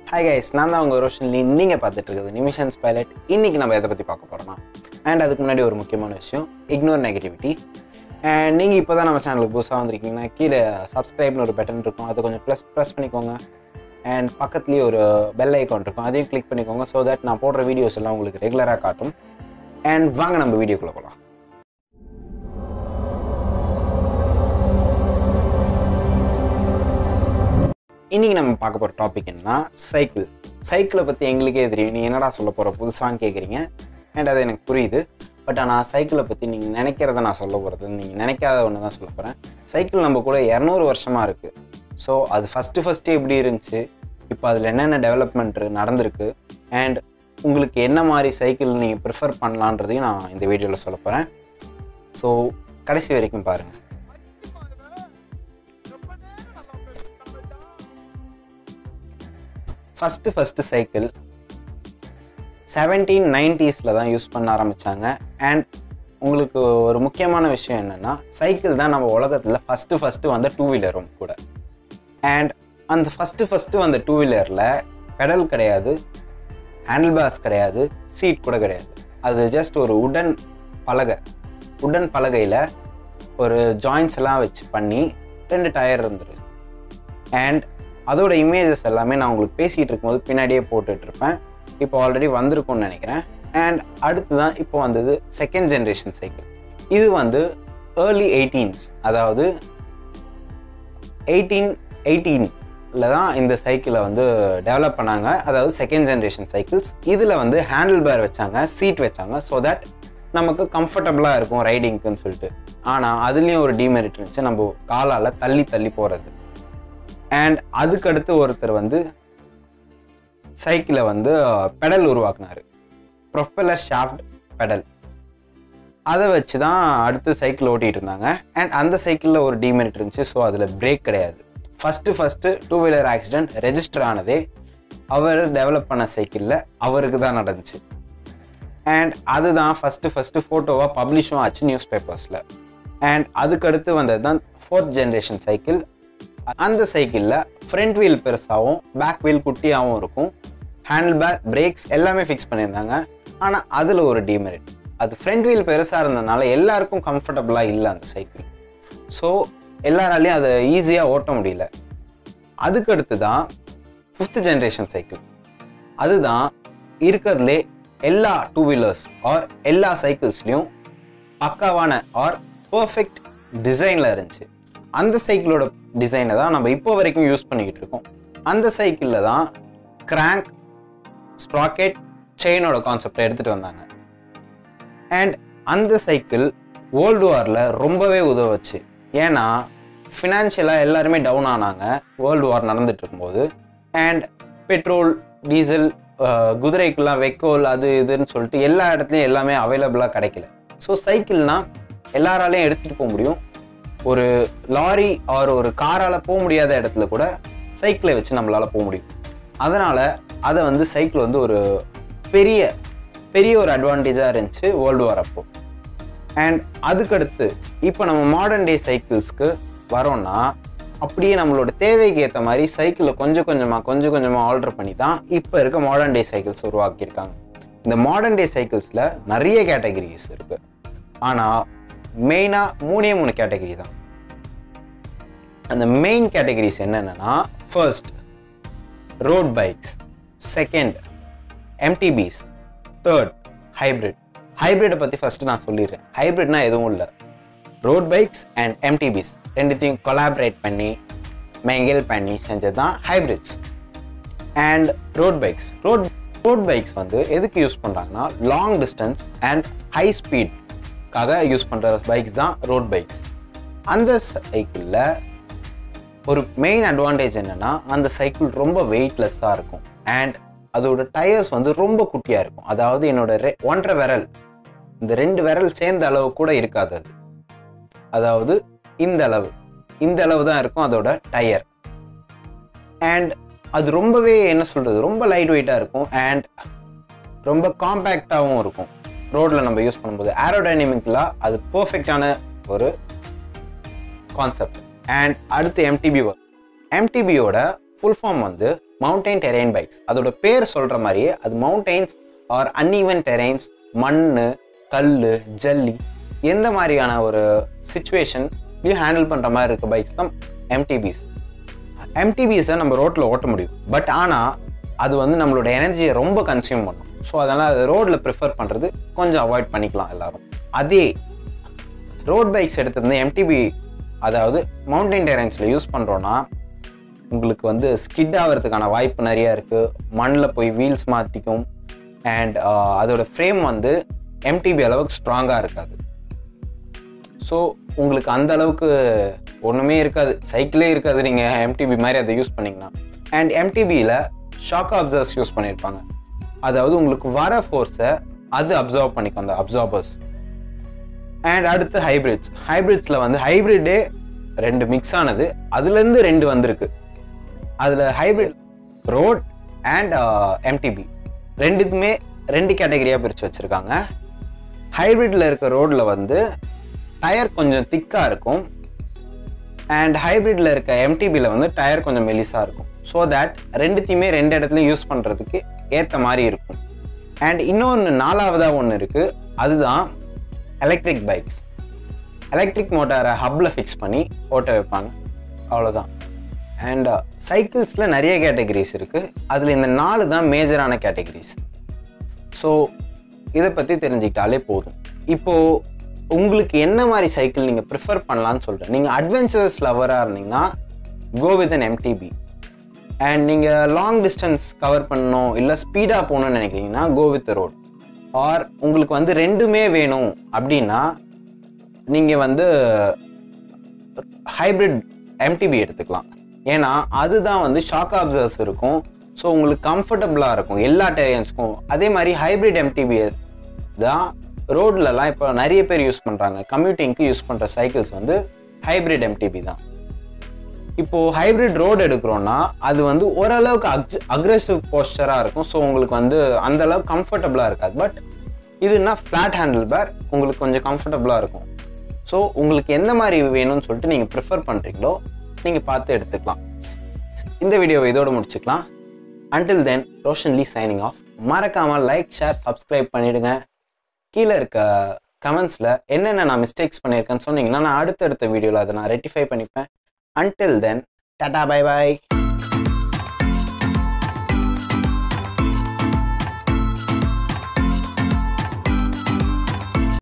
hi guys நான் தான் உங்கள் ரோஷன்லி நீங்கள் பார்த்துட்டு இருக்குது நிமிஷன்ஸ் பைலட் இன்றைக்கி நம்ம எதை பற்றி பார்க்க போகிறோம்னா அண்ட் அதுக்கு முன்னாடி ஒரு முக்கியமான விஷயம் இக்னோர் நெகட்டிவிட்டி அண்ட் நீங்கள் இப்போ தான் நம்ம சேனலுக்கு புதுசாக வந்திருக்கீங்கன்னா கீழே சப்ஸ்கிரைப்னு ஒரு பட்டன் இருக்கும் அதை கொஞ்சம் ப்ளஸ் ப்ரெஸ் பண்ணிக்கோங்க அண்ட் பக்கத்துலேயே ஒரு பெல் ஐக்கான் இருக்கும் அதையும் கிளிக் பண்ணிக்கோங்க ஸோ தட் நான் போடுற வீடியோஸ் எல்லாம் உங்களுக்கு ரெகுலராக காட்டும் அண்ட் வாங்க நம்ம வீடியோக்குள்ளே போகலாம் இன்னைக்கு நம்ம பார்க்க போகிற டாபிக் என்னன்னா சைக்கிள் சைக்கிளை பற்றி எங்களுக்கே தெரியும் நீ என்னடா சொல்ல போகிற புதுசான்னு கேட்குறீங்க அண்ட் அது எனக்கு புரியுது பட் ஆனால் சைக்கிளை பற்றி நீங்கள் நினைக்கிறத நான் சொல்ல போகிறது நீங்கள் நினைக்காத ஒன்று தான் சொல்ல போகிறேன் சைக்கிள் நம்ம கூட இரநூறு வருஷமாக இருக்குது ஸோ அது ஃபஸ்ட்டு ஃபஸ்ட்டு எப்படி இருந்துச்சு இப்போ அதில் என்னென்ன டெவலப்மெண்ட் நடந்திருக்கு அண்ட் உங்களுக்கு என்ன மாதிரி சைக்கிள் நீங்கள் ப்ரிஃபர் பண்ணலான்றதையும் நான் இந்த வீடியோவில் சொல்ல போகிறேன் ஸோ கடைசி வரைக்கும் பாருங்கள் ஃபஸ்ட்டு ஃபஸ்ட்டு சைக்கிள் செவன்டீன் நைன்டிஸில் தான் யூஸ் பண்ண ஆரம்பித்தாங்க அண்ட் உங்களுக்கு ஒரு முக்கியமான விஷயம் என்னென்னா சைக்கிள் தான் நம்ம உலகத்தில் ஃபஸ்ட்டு ஃபஸ்ட்டு வந்த டூ வீலரும் கூட அண்ட் அந்த ஃபஸ்ட்டு ஃபஸ்ட்டு வந்த டூ வீலரில் பெடல் கிடையாது ஹேண்டில் பாஸ் கிடையாது சீட் கூட கிடையாது அது ஜஸ்ட் ஒரு உடன் பலகை உடன் பலகையில் ஒரு ஜாயின்ஸ் எல்லாம் வச்சு பண்ணி ரெண்டு டயர் இருந்துரு அண்ட் அதோட இமேஜஸ் எல்லாமே நான் உங்களுக்கு பேசிகிட்டு இருக்கும்போது பின்னாடியே போட்டுட்டு இருப்பேன் இப்போ ஆல்ரெடி வந்திருக்கும்னு நினைக்கிறேன் அண்ட் அடுத்து தான் இப்போ வந்தது செகண்ட் ஜென்ரேஷன் சைக்கிள் இது வந்து ஏர்லி எயிட்டீன்ஸ் அதாவது எயிட்டீன் எயிட்டீனில் தான் இந்த சைக்கிளை வந்து டெவலப் பண்ணாங்க அதாவது செகண்ட் ஜென்ரேஷன் சைக்கிள்ஸ் இதில் வந்து ஹேண்டில் பேர் வச்சாங்க சீட் வச்சாங்க ஸோ தட் நமக்கு கம்ஃபர்டபுளாக இருக்கும் ரைடிங்க்குன்னு சொல்லிட்டு ஆனால் அதுலேயும் ஒரு டிமெரிட் இருந்துச்சு நம்ம காலால் தள்ளி தள்ளி போகிறது அண்ட் அதுக்கடுத்து ஒருத்தர் வந்து சைக்கிளை வந்து பெடல் உருவாக்குனாரு ப்ரொப்பலர் ஷாஃப்ட் பெடல் அதை வச்சு தான் அடுத்து சைக்கிள் ஓட்டிகிட்டு இருந்தாங்க அண்ட் அந்த சைக்கிளில் ஒரு டிமெரிட் இருந்துச்சு ஸோ அதில் பிரேக் கிடையாது first first two wheeler accident register ஆனதே அவர் டெவலப் பண்ண சைக்கிளில் அவருக்கு தான் நடந்துச்சு அண்ட் அதுதான் ஃபஸ்ட்டு ஃபஸ்ட்டு ஃபோட்டோவாக பப்ளிஷும் ஆச்சு நியூஸ் பேப்பர்ஸில் அண்ட் அதுக்கடுத்து வந்தது தான் ஃபோர்த் ஜென்ரேஷன் சைக்கிள் அந்த சைக்கிளில் ஃப்ரண்ட் வீல் பெருசாகவும் பேக் வீல் குட்டியாகவும் இருக்கும் ஹேண்டில் பேர் பிரேக்ஸ் எல்லாமே ஃபிக்ஸ் பண்ணியிருந்தாங்க ஆனால் அதில் ஒரு டிமெரிட் அது ஃப்ரண்ட் வீல் பெருசாக இருந்ததுனால எல்லாருக்கும் கம்ஃபர்டபுளாக இல்லை அந்த சைக்கிள் ஸோ எல்லாராலையும் அதை ஈஸியாக ஓட்ட முடியல அதுக்கடுத்து தான் ஃபிஃப்த் ஜென்ரேஷன் சைக்கிள் அதுதான் இருக்கிறதுலே எல்லா டூ வீலர்ஸ் ஆர் எல்லா சைக்கிள்ஸ்லேயும் பக்காவான ஆர் பர்ஃபெக்ட் டிசைனில் இருந்துச்சு அந்த சைக்கிளோட டிசைனை தான் நம்ம இப்போ வரைக்கும் யூஸ் பண்ணிக்கிட்டு இருக்கோம் அந்த சைக்கிளில் தான் கிராங்க் ஸ்ப்ராக்கெட் செயினோட கான்செப்டை எடுத்துகிட்டு வந்தாங்க அண்ட் அந்த சைக்கிள் வேர்ல்டு வாரில் ரொம்பவே உதவுச்சு ஏன்னா ஃபினான்ஷியலாக எல்லாருமே டவுன் ஆனாங்க வேர்ல்டு வார் நடந்துட்டு இருக்கும்போது அண்ட் பெட்ரோல் டீசல் குதிரைக்கெல்லாம் வெக்கோல் அது இதுன்னு சொல்லிட்டு எல்லா இடத்துலையும் எல்லாமே அவைலபிளாக கிடைக்கல ஸோ சைக்கிள்னா எல்லாராலையும் எடுத்துகிட்டு போக முடியும் ஒரு லாரி ஆர் ஒரு காரால் போக முடியாத இடத்துல கூட சைக்கிளை வச்சு நம்மளால் போக முடியும் அதனால் அதை வந்து சைக்கிள் வந்து ஒரு பெரிய பெரிய ஒரு அட்வான்டேஜாக இருந்துச்சு வேர்ல்டு வார் அப்போ அண்ட் அதுக்கடுத்து இப்போ நம்ம மாடர்ன் டே சைக்கிள்ஸ்க்கு வரோம்னா அப்படியே நம்மளோட தேவைக்கு ஏற்ற மாதிரி சைக்கிளை கொஞ்சம் கொஞ்சமாக கொஞ்சம் கொஞ்சமாக ஆல்டர் பண்ணி தான் இப்போ இருக்க மாடர்ன் டே சைக்கிள்ஸ் உருவாக்கியிருக்காங்க இந்த மாடர்ன் டே சைக்கிள்ஸில் நிறைய கேட்டகரிஸ் இருக்குது ஆனால் மெயினாக மூணே மூணு கேட்டகரி தான் அந்த மெயின் கேட்டகரிஸ் என்னென்னா first road bikes second MTBs third hybrid ஹைப்ரிட்டை பற்றி ஃபஸ்ட்டு நான் சொல்லிடுறேன் ஹைப்ரிட்னா எதுவும் இல்லை ரோட் பைக்ஸ் அண்ட் எம்டிபிஸ் ரெண்டுத்தையும் கொலாபரேட் பண்ணி மெங்கல் பண்ணி செஞ்சது தான் hybrids and road bikes road road bikes வந்து எதுக்கு யூஸ் பண்ணுறாங்கன்னா லாங் டிஸ்டன்ஸ் அண்ட் ஹை ஸ்பீட்காக யூஸ் பண்ணுற பைக்ஸ் தான் ரோட் பைக்ஸ் அந்த சைக்கிளில் ஒரு மெயின் அட்வான்டேஜ் என்னென்னா அந்த சைக்கிள் ரொம்ப வெயிட்லெஸ்ஸாக இருக்கும் அண்ட் அதோட டயர்ஸ் வந்து ரொம்ப குட்டியாக இருக்கும் அதாவது என்னோட ரெ ஒன்றரை விரல் இந்த ரெண்டு விரல் சேர்ந்த அளவு கூட இருக்காது அது அதாவது இந்த அளவு இந்த அளவு தான் இருக்கும் அதோட டயர் அண்ட் அது ரொம்பவே என்ன சொல்கிறது ரொம்ப லைட் வெயிட்டாக இருக்கும் அண்ட் ரொம்ப காம்பேக்டாகவும் இருக்கும் ரோட்டில் நம்ம யூஸ் பண்ணும்போது ஏரோடைனமிக்கலாக அது பர்ஃபெக்டான ஒரு கான்செப்ட் அண்ட் அடுத்து எம்டிபி எம்டிபியோட ஃபுல் ஃபார்ம் வந்து மவுண்டைன் டெரெயின் பைக்ஸ் அதோட பேர் சொல்கிற மாதிரியே அது மவுண்டைன்ஸ் ஆர் அன்இவன் டெரெயின்ஸ் மண் கல் ஜல்லி எந்த மாதிரியான ஒரு சுச்சுவேஷன்லையும் ஹேண்டில் பண்ணுற மாதிரி இருக்க பைக்ஸ் தான் எம்டிபிஸ் எம்டிபிஸை நம்ம ரோட்டில் ஓட்ட முடியும் பட் ஆனால் அது வந்து நம்மளோட எனர்ஜியை ரொம்ப கன்சியூம் பண்ணும் ஸோ அதனால் அது ரோட்டில் ப்ரிஃபர் பண்ணுறது கொஞ்சம் அவாய்ட் பண்ணிக்கலாம் எல்லாரும் அதே ரோட் பைக்ஸ் எடுத்திருந்து எம்டிபி அதாவது மவுண்டைன் டெரன்ஸில் யூஸ் பண்ணுறோன்னா உங்களுக்கு வந்து ஸ்கிட் ஆகிறதுக்கான வாய்ப்பு நிறையா இருக்குது மண்ணில் போய் வீல்ஸ் மாற்றிக்கும் அண்ட் அதோட ஃப்ரேம் வந்து எம்டிபி அளவுக்கு ஸ்ட்ராங்காக இருக்காது ஸோ உங்களுக்கு அந்த அளவுக்கு ஒன்றுமே இருக்காது சைக்கிளே இருக்காது நீங்கள் எம்டிபி மாதிரி அதை யூஸ் பண்ணிங்கன்னா அண்ட் எம்டிபியில் ஷாக் அப்சர்ஸ் யூஸ் பண்ணியிருப்பாங்க அதாவது உங்களுக்கு வர ஃபோர்ஸை அது அப்சர்வ் பண்ணிக்கும் அந்த அப்சார்பர்ஸ் அண்ட் அடுத்து ஹைப்ரிட்ஸ் ஹைப்ரிட்ஸில் வந்து ஹைப்ரிட்டே ரெண்டு மிக்ஸ் ஆனது அதுலேருந்து ரெண்டு வந்திருக்கு அதில் ஹைப்ரிட் ரோட் அண்ட் எம்டிபி ரெண்டுத்துமே ரெண்டு கேட்டகரியாக பிரித்து வச்சுருக்காங்க ஹைப்ரிட்டில் இருக்க ரோடில் வந்து டயர் கொஞ்சம் திக்காக இருக்கும் அண்ட் ஹைப்ரிட்டில் இருக்க எம்டிபியில் வந்து டயர் கொஞ்சம் மெலிசாக இருக்கும் ஸோ தட் ரெண்டுத்தையுமே ரெண்டு இடத்துலையும் யூஸ் பண்ணுறதுக்கு ஏற்ற மாதிரி இருக்கும் அண்ட் இன்னொன்று நாலாவதாக ஒன்று இருக்குது அதுதான் எலக்ட்ரிக் பைக்ஸ் எலக்ட்ரிக் மோட்டாரை ஹப்பில் ஃபிக்ஸ் பண்ணி ஓட்ட வைப்பாங்க அவ்வளோதான் அண்ட் சைக்கிள்ஸில் நிறைய கேட்டகரிஸ் இருக்குது அதில் இந்த நாலு தான் மேஜரான கேட்டகரிஸ் ஸோ இதை பற்றி தெரிஞ்சுக்கிட்டாலே போதும் இப்போது உங்களுக்கு என்ன மாதிரி சைக்கிள் நீங்கள் ப்ரிஃபர் பண்ணலான்னு சொல்கிறேன் நீங்கள் அட்வென்ச்சரஸ் லவராக இருந்தீங்கன்னா go with an MTB and நீங்கள் லாங் டிஸ்டன்ஸ் கவர் பண்ணணும் இல்லை ஸ்பீடாக போகணும்னு நினைக்கிறீங்கன்னா கோ வித் ரோட் ஆர் உங்களுக்கு வந்து ரெண்டுமே வேணும் அப்படின்னா நீங்கள் வந்து ஹைப்ரிட் எம்டிபி எடுத்துக்கலாம் ஏன்னா அதுதான் வந்து ஷாக் அப்சர்ஸ் இருக்கும் ஸோ உங்களுக்கு கம்ஃபர்டபுளாக இருக்கும் எல்லா டெரியன்ஸ்க்கும் அதே மாதிரி ஹைப்ரிட் எம்டிபி தான் ரோட்லலாம் இப்போ நிறைய பேர் யூஸ் பண்ணுறாங்க கம்யூட்டிங்க்கு யூஸ் பண்ணுற சைக்கிள்ஸ் வந்து ஹைப்ரிட் எம்டிபி தான் இப்போது ஹைப்ரிட் ரோடு எடுக்கிறோன்னா அது வந்து ஓரளவுக்கு அக்ஸ் அக்ரெசிவ் போஸ்டராக இருக்கும் ஸோ உங்களுக்கு வந்து அந்த அளவுக்கு கம்ஃபர்டபுளாக இருக்காது பட் இதுனா ஃப்ளாட் ஹேண்டில் பேர் உங்களுக்கு கொஞ்சம் கம்ஃபர்டபுளாக இருக்கும் ஸோ உங்களுக்கு எந்த மாதிரி வேணும்னு சொல்லிட்டு நீங்கள் ப்ரிஃபர் பண்ணுறீங்களோ நீங்கள் பார்த்து எடுத்துக்கலாம் இந்த வீடியோவை இதோடு முடிச்சுக்கலாம் அன்டில் தென் ரோஷன்லி சைனிங் ஆஃப் மறக்காமல் லைக் ஷேர் சப்ஸ்கிரைப் பண்ணிவிடுங்க கீழே இருக்க கமெண்ட்ஸில் என்னென்ன நான் மிஸ்டேக்ஸ் பண்ணியிருக்கேன்னு சொன்னீங்கன்னா நான் அடுத்தடுத்த வீடியோவில் அதை நான் ரெட்டிஃபை பண்ணிப்பேன் அன்டில் தென் டாடா பை பாய்